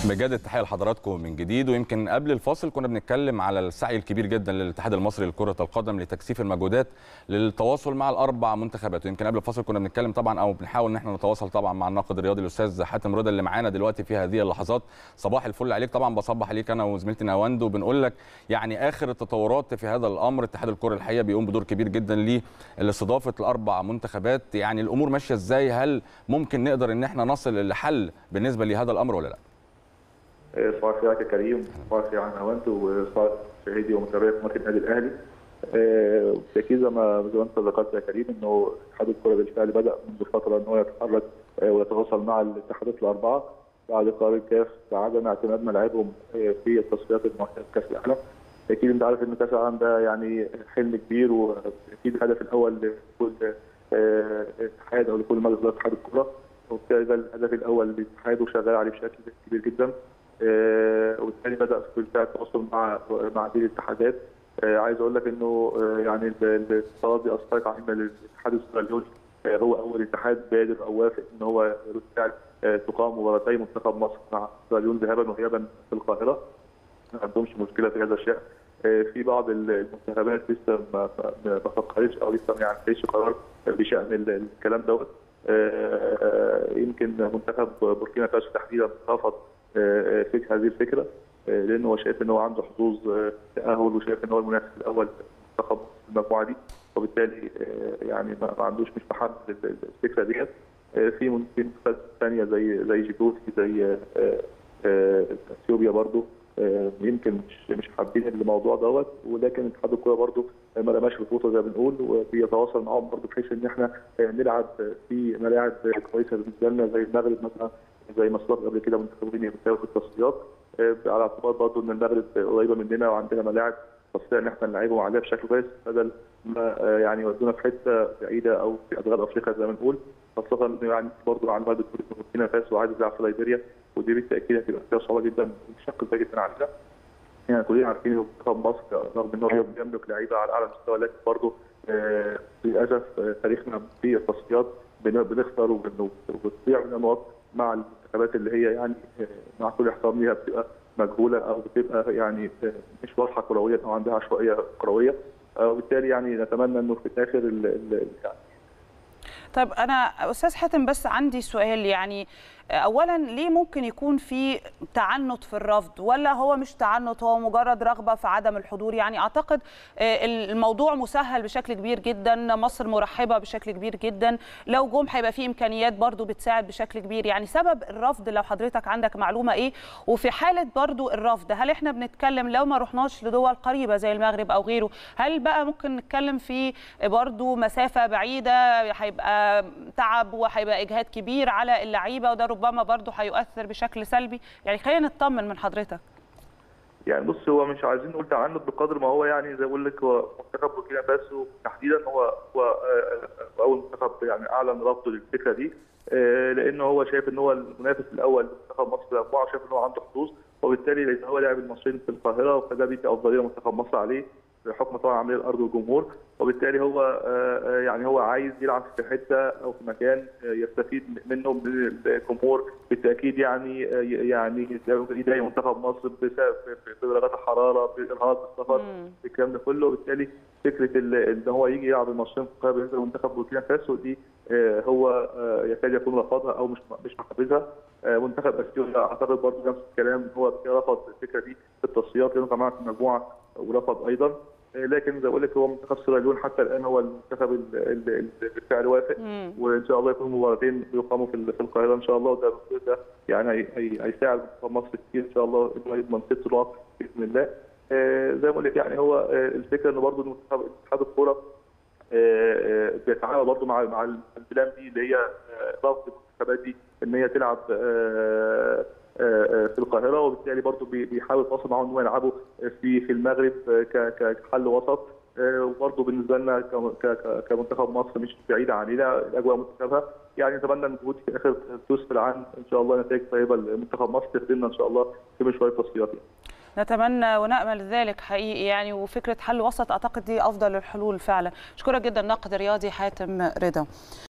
بجد التحيه لحضراتكم من جديد ويمكن قبل الفاصل كنا بنتكلم على السعي الكبير جدا للاتحاد المصري لكره القدم لتكثيف المجهودات للتواصل مع الاربع منتخبات ويمكن قبل الفاصل كنا بنتكلم طبعا او بنحاول ان احنا نتواصل طبعا مع الناقد الرياضي الاستاذ حاتم رضا اللي معانا دلوقتي في هذه اللحظات صباح الفل عليك طبعا بصبح عليك انا وزميلتي نواند وبنقول لك يعني اخر التطورات في هذا الامر اتحاد الكره الحقيقه بيقوم بدور كبير جدا لاستضافه الاربع منتخبات يعني الامور ماشيه ازاي هل ممكن نقدر ان احنا نصل لحل بالنسبه لهذا الامر ولا لا؟ صباح الخير يا كريم صباح الخير على نوانت وصباح مشاهدي ومتابعي قناه النادي الاهلي بالتاكيد زي ما زي ما انت ذكرت يا كريم انه اتحاد الكره بالفعل بدا منذ فتره ان هو يتحرك ويتواصل مع الاتحادات الاربعه بعد قرار الكاف بعدم اعتماد ملاعبهم في التصفيات المؤهله لكاس العالم اكيد انت عارف ان كاس العالم ده يعني حلم كبير واكيد الهدف الاول لكل اتحاد او لكل مجلس اداره اتحاد الكره وبالتالي ده الهدف الاول للاتحاد وشغال عليه بشكل كبير جدا آه وبالتالي بدا بالفعل التواصل مع مع دي الاتحادات آه عايز اقول لك انه آه يعني الاتصالات دي اثرت على الاتحاد السوريالي هو اول اتحاد بادر او وافق ان هو بالفعل تقام مباراتي منتخب مصر مع سورياليون ذهابا وايابا في القاهره ما عندهمش مشكله في هذا الشان في بعض المنتخبات لسه ما ما فكرتش او لسه ما عندهاش قرار بشان الكلام دوت يمكن منتخب بوركينا فاسو تحديدا رفض فكره هذه الفكره لانه هو شايف ان هو عنده حظوظ تاهل وشايف ان هو المنافس الاول منتخب المجموعه دي وبالتالي يعني ما عندوش مش محب الفكره ديت في منتخبات ثانيه زي زي جيبوتي زي اثيوبيا برضو يمكن مش مش حابين الموضوع دوت ولكن اتحاد الكوره برضو ما رماش الخطوه زي ما بنقول وبيتواصل معاهم برضو بحيث ان احنا نلعب في ملاعب كويسه بالنسبه لنا زي المغرب مثلا زي ما سبق قبل كده منتخبين يمثلوا في التصفيات على اعتبار برضه ان المغرب قريبه مننا وعندنا ملاعب نستطيع ان احنا نلعبهم عليها بشكل كويس بدل ما يعني يودونا في حته بعيده او في ادغال افريقيا زي ما نقول خاصه انه يعني برضه عن بعد بوركينا فاسو وعايز يلعب في ليبيريا ودي بالتاكيد هتبقى فيها صعوبه جدا بشكل كبير جدا علينا يعني كلنا عارفين منتخب مصر رغم ان هو بيملك لعيبه على اعلى مستوى لكن برضه آه للاسف تاريخنا في التصفيات بنخسر وبتضيع من النقط مع المنتخبات اللي هي يعني مع كل احترام ليها بتبقى مجهوله او بتبقى يعني مش واضحه كرويا او عندها عشوائيه كرويه وبالتالي يعني نتمنى انه في الاخر يعني طيب انا استاذ حاتم بس عندي سؤال يعني اولا ليه ممكن يكون في تعنت في الرفض ولا هو مش تعنت هو مجرد رغبه في عدم الحضور يعني اعتقد الموضوع مسهل بشكل كبير جدا مصر مرحبه بشكل كبير جدا لو جم هيبقى في امكانيات برضو بتساعد بشكل كبير يعني سبب الرفض لو حضرتك عندك معلومه ايه وفي حاله برضو الرفض هل احنا بنتكلم لو ما رحناش لدول قريبه زي المغرب او غيره هل بقى ممكن نتكلم في برضو مسافه بعيده هيبقى تعب وهيبقى اجهاد كبير على اللعيبه وده ربما برضه هيؤثر بشكل سلبي يعني خلينا نطمن من حضرتك يعني بص هو مش عايزين نقول تعنت بقدر ما هو يعني زي بقول لك هو منتخب بوركينا فاسو تحديدا هو هو اول منتخب يعني اعلن رفضه للفكره دي لانه هو شايف ان هو المنافس الاول لمنتخب مصر في الاربعه شايف ان هو عنده حظوظ وبالتالي لان هو لاعب المصريين في القاهره فده بيدي افضليه منتخب مصر عليه بحكم طبعا عمليه الارض والجمهور وبالتالي هو يعني هو عايز يلعب في حته او في مكان يستفيد منه من الجمهور بالتاكيد يعني يعني يضايق منتخب مصر بسبب في درجات الحراره بارهاق السفر الكلام ده كله وبالتالي فكره ان هو يجي يلعب الماتشين في القاهره بالنسبه لمنتخب بوركينا فاسو دي هو يكاد يكون رفضها او مش مش محبذها منتخب اثيوبيا اعتقد برضه نفس الكلام هو رفض الفكره دي في التصفيات لانه كان معاه في المجموعه ورفض ايضا لكن زي بقول لك هو منتخب سيراليون حتى الان هو المنتخب اللي بالفعل وافق وان شاء الله يكون مباراتين يقاموا في القاهره ان شاء الله وده ده يعني هيساعد منتخب مصر كتير ان شاء الله انه يضمن ست نقط باذن الله زي ما بقول لك يعني هو الفكره انه برضه منتخب اتحاد الكوره بيتعامل برضه مع مع البلان دي اللي هي رفض المنتخبات دي ان هي تلعب في القاهره وبالتالي برضه بيحاول يتواصل معاهم ان هم يلعبوا في في المغرب كحل وسط وبرضه بالنسبه لنا كمنتخب مصر مش بعيده عننا الاجواء متشابهه يعني نتمنى ان الجهود في الاخر تسفر عن ان شاء الله نتائج طيبه لمنتخب مصر تخدمنا ان شاء الله في مشوار التصفيات يعني. نتمنى ونامل ذلك حقيقي يعني وفكره حل وسط اعتقد دي افضل الحلول فعلا اشكرك جدا ناقد رياضي حاتم رضا